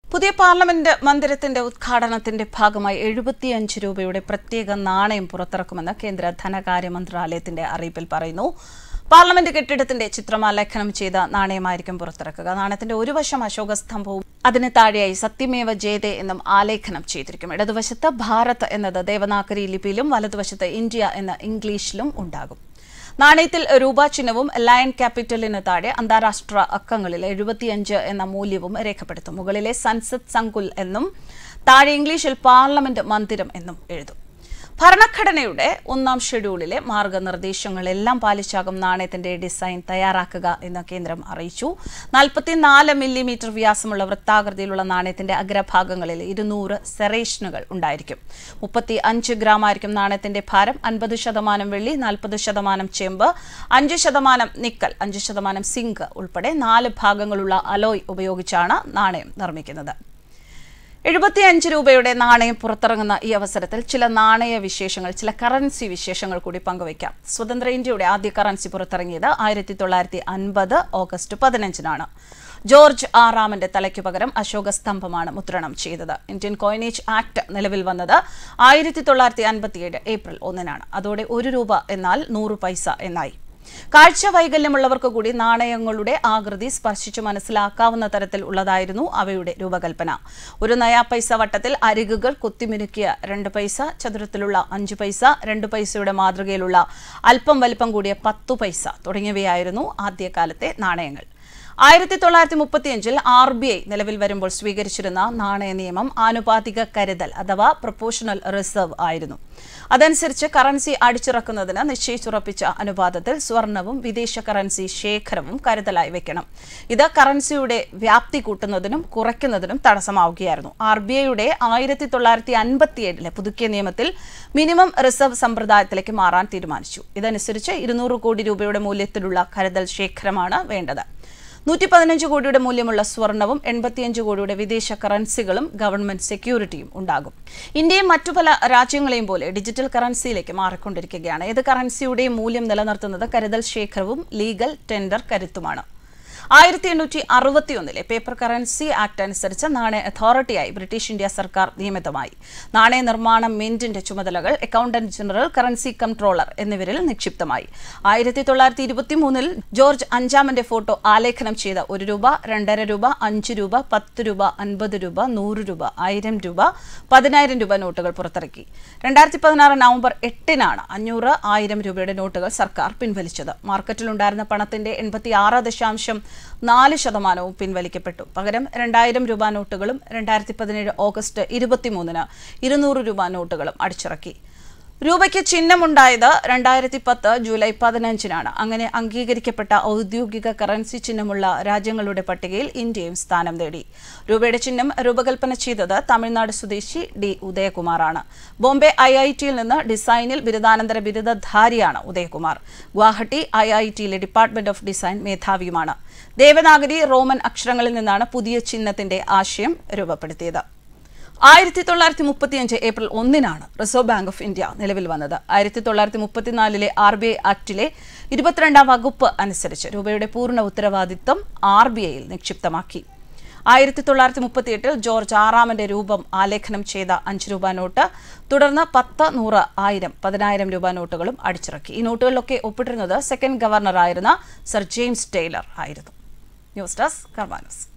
പുതിയ പാർലമെന്റ് മന്ദിരത്തിന്റെ ഉദ്ഘാടനത്തിന്റെ ഭാഗമായി എഴുപത്തിയഞ്ച് രൂപയുടെ പ്രത്യേക നാണയം പുറത്തിറക്കുമെന്ന് കേന്ദ്ര ധനകാര്യ മന്ത്രാലയത്തിന്റെ അറിയിപ്പിൽ പറയുന്നു പാർലമെന്റ് കെട്ടിടത്തിന്റെ ചിത്രമാലേഖനം ചെയ്ത നാണയമായിരിക്കും പുറത്തിറക്കുക നാണയത്തിന്റെ ഒരു വശം അശോക സ്തംഭവും അതിന് താഴെയായി സത്യമേവ ജയതേ എന്നും ആലേഖനം ചെയ്തിരിക്കും ഇടതുവശത്ത് ഭാരത് എന്നത് ദേവനാഗരി ലിപിയിലും വലതുവശത്ത് ഇന്ത്യ എന്ന ഇംഗ്ലീഷിലും ഉണ്ടാകും നാണയത്തിൽ രൂപ ചിഹ്നവും ലയൺ ക്യാപിറ്റലിന് താഴെ അന്താരാഷ്ട്ര അക്കങ്ങളിൽ എഴുപത്തിയഞ്ച് എന്ന മൂല്യവും രേഖപ്പെടുത്തും മുകളിലെ സൻസദ് സങ്കുൽ എന്നും താഴെ ഇംഗ്ലീഷിൽ പാർലമെന്റ് മന്ദിരം എന്നും എഴുതും ഭരണഘടനയുടെ ഒന്നാം ഷെഡ്യൂളിലെ മാർഗനിർദ്ദേശങ്ങളെല്ലാം പാലിച്ചാകും നാണയത്തിന്റെ ഡിസൈൻ തയ്യാറാക്കുക എന്ന് കേന്ദ്രം അറിയിച്ചു നാൽപ്പത്തിനാല് മില്ലിമീറ്റർ വ്യാസമുള്ള വൃത്താകൃതിയിലുള്ള നാണയത്തിന്റെ അഗ്രഭാഗങ്ങളിൽ ഇരുന്നൂറ് സെറേഷനുകൾ ഉണ്ടായിരിക്കും മുപ്പത്തി അഞ്ച് ഗ്രാം ആയിരിക്കും നാണയത്തിന്റെ ഭാരം അൻപത് ശതമാനം വെള്ളി നാൽപ്പത് ശതമാനം ചെമ്പ് അഞ്ച് ശതമാനം നിക്കൽ അഞ്ച് ശതമാനം സിങ്ക് ഉൾപ്പെടെ നാല് ഭാഗങ്ങളുള്ള അലോയ് ഉപയോഗിച്ചാണ് നാണയം നിർമ്മിക്കുന്നത് എഴുപത്തിയഞ്ച് രൂപയുടെ നാണയം പുറത്തിറങ്ങുന്ന ഈ അവസരത്തിൽ ചില നാണയ വിശേഷങ്ങൾ ചില കറൻസി വിശേഷങ്ങൾ കൂടി പങ്കുവയ്ക്കാം സ്വതന്ത്ര ഇന്ത്യയുടെ ആദ്യ കറൻസി പുറത്തിറങ്ങിയത് ആയിരത്തി തൊള്ളായിരത്തി അൻപത് ഓഗസ്റ്റ് പതിനഞ്ചിനാണ് ജോർജ് ആറാമന്റെ തലയ്ക്കു പകരം അശോക സ്തംഭമാണ് മുദ്രണം ചെയ്തത് ഇന്ത്യൻ കോയിനേജ് ആക്ട് നിലവിൽ വന്നത് ആയിരത്തി തൊള്ളായിരത്തി അൻപത്തിയേഴ് ഏപ്രിൽ ഒന്നിനാണ് അതോടെ ഒരു രൂപ എന്നാൽ നൂറ് പൈസ എന്നായി കാഴ്ച വൈകല്യമുള്ളവർക്ക് കൂടി നാണയങ്ങളുടെ ആകൃതി സ്പർശിച്ചു മനസ്സിലാക്കാവുന്ന തരത്തിൽ ഉള്ളതായിരുന്നു അവയുടെ രൂപകൽപ്പന ഒരു നയാ പൈസ വട്ടത്തിൽ അരികുകൾ കുത്തിമിനുക്കിയ രണ്ട് പൈസ ചതുരത്തിലുള്ള അഞ്ചു പൈസ രണ്ട് പൈസയുടെ മാതൃകയിലുള്ള അല്പം വലിപ്പം കൂടിയ പത്തു പൈസ തുടങ്ങിയവയായിരുന്നു ആദ്യകാലത്തെ നാണയങ്ങൾ ആയിരത്തി തൊള്ളായിരത്തി മുപ്പത്തിയഞ്ചിൽ ആർ ബി ഐ നിലവിൽ വരുമ്പോൾ സ്വീകരിച്ചിരുന്ന നാണയ നിയമം ആനുപാതിക കരുതൽ അഥവാ പ്രൊപ്പോഷണൽ റിസർവ് ആയിരുന്നു അതനുസരിച്ച് കറൻസി അടിച്ചിറക്കുന്നതിന് നിശ്ചയിച്ചുറപ്പിച്ച അനുപാതത്തിൽ സ്വർണവും വിദേശ കറൻസി ശേഖരവും കരുതലായി വെക്കണം ഇത് കറൻസിയുടെ വ്യാപ്തി കൂട്ടുന്നതിനും കുറയ്ക്കുന്നതിനും തടസ്സമാവുകയായിരുന്നു ആർ ബി ഐയുടെ ആയിരത്തി തൊള്ളായിരത്തി അൻപത്തിയേഴിലെ പുതുക്കിയ നിയമത്തിൽ മിനിമം റിസർവ് സമ്പ്രദായത്തിലേക്ക് മാറാൻ തീരുമാനിച്ചു ഇതനുസരിച്ച് ഇരുന്നൂറ് കോടി രൂപയുടെ മൂല്യത്തിലുള്ള കരുതൽ ശേഖരമാണ് വേണ്ടത് നൂറ്റി പതിനഞ്ച് കോടിയുടെ മൂല്യമുള്ള സ്വർണവും എൺപത്തിയഞ്ച് കോടിയുടെ വിദേശ കറൻസികളും ഗവൺമെന്റ് സെക്യൂരിറ്റിയും ഉണ്ടാകും ഇന്ത്യയും മറ്റു പല രാജ്യങ്ങളെയും പോലെ ഡിജിറ്റൽ കറൻസിയിലേക്ക് മാറിക്കൊണ്ടിരിക്കുകയാണ് ഏത് കറൻസിയുടെയും മൂല്യം നിലനിർത്തുന്നത് കരുതൽ ശേഖരവും ലീഗൽ ടെൻഡർ കരുത്തുമാണ് ആയിരത്തി എണ്ണൂറ്റി അറുപത്തിയൊന്നിലെ പേപ്പർ കറൻസി ആക്ട് അനുസരിച്ച് നാണയ അതോറിറ്റിയായി ബ്രിട്ടീഷ് ഇന്ത്യ സർക്കാർ നിയമിതമായി നാണയ നിർമ്മാണ മിന്റിന്റെ ചുമതലകൾ അക്കൗണ്ടന്റ് ജനറൽ കറൻസി കൺട്രോളർ എന്നിവരിൽ നിക്ഷിപ്തമായി ആയിരത്തി തൊള്ളായിരത്തി ഇരുപത്തി മൂന്നിൽ ജോർജ് അഞ്ചാമന്റെ ഫോട്ടോ ആലേഖനം ചെയ്ത ഒരു രൂപ രണ്ടര രൂപ അഞ്ച് രൂപ പത്ത് രൂപ അൻപത് രൂപ നൂറ് രൂപ ആയിരം രൂപ പതിനായിരം രൂപ നോട്ടുകൾ പുറത്തിറക്കി രണ്ടായിരത്തി പതിനാറ് നവംബർ എട്ടിനാണ് അഞ്ഞൂറ് ആയിരം രൂപയുടെ നോട്ടുകൾ സർക്കാർ പിൻവലിച്ചത് മാർക്കറ്റിലുണ്ടായിരുന്ന പണത്തിന്റെ എൺപത്തി ആറ് ദശാംശം നാല് ശതമാനവും പിൻവലിക്കപ്പെട്ടു പകരം രണ്ടായിരം രൂപ നോട്ടുകളും രണ്ടായിരത്തി പതിനേഴ് ഓഗസ്റ്റ് ഇരുപത്തിമൂന്നിന് ഇരുന്നൂറ് രൂപ നോട്ടുകളും അടിച്ചിറക്കി രൂപയ്ക്ക് ചിഹ്നമുണ്ടായത് രണ്ടായിരത്തി പത്ത് ജൂലൈ പതിനഞ്ചിനാണ് അങ്ങനെ അംഗീകരിക്കപ്പെട്ട ഔദ്യോഗിക കറൻസി ചിഹ്നമുള്ള രാജ്യങ്ങളുടെ പട്ടികയിൽ ഇന്ത്യയും സ്ഥാനം നേടി രൂപയുടെ ചിഹ്നം രൂപകൽപ്പന ചെയ്തത് തമിഴ്നാട് സ്വദേശി ഡി ഉദയകുമാറാണ് ബോംബെ ഐ ഐ ടിയിൽ നിന്ന് ഡിസൈനിൽ ബിരുദാനന്തര ബിരുദധാരിയാണ് Udayakumar Guwahati I I ടിയിലെ department of design മേധാവിയുമാണ് Devanagari Roman അക്ഷരങ്ങളിൽ നിന്നാണ് പുതിയ ചിഹ്നത്തിന്റെ ആശയം രൂപപ്പെടുത്തിയത് ആയിരത്തി തൊള്ളായിരത്തി മുപ്പത്തിയഞ്ച് ഏപ്രിൽ ഒന്നിനാണ് റിസർവ് ബാങ്ക് ഓഫ് ഇന്ത്യ നിലവിൽ വന്നത് ആയിരത്തി തൊള്ളായിരത്തി മുപ്പത്തിനാലിലെ ആർ ബി ഐ ആക്ടിലെ ഇരുപത്തിരണ്ടാം വകുപ്പ് അനുസരിച്ച് രൂപയുടെ പൂർണ്ണ ഉത്തരവാദിത്തം ആർ ബി ഐയിൽ നിക്ഷിപ്തമാക്കി ആയിരത്തി തൊള്ളായിരത്തി മുപ്പത്തിയെട്ടിൽ ജോർജ് ആറാമന്റെ രൂപം ആലേഖനം ചെയ്ത അഞ്ച് രൂപ നോട്ട് തുടർന്ന് പത്ത് നൂറ് ആയിരം പതിനായിരം രൂപ നോട്ടുകളും അടിച്ചിറക്കി ഈ നോട്ടുകളിലൊക്കെ ഒപ്പിട്ടിരുന്നത് സെക്കൻഡ് ഗവർണറായിരുന്ന സർ ജെയിംസ് ടെയ്ലർ ആയിരുന്നു ന്യൂസ് ഡെസ്ക് കർമാനസ്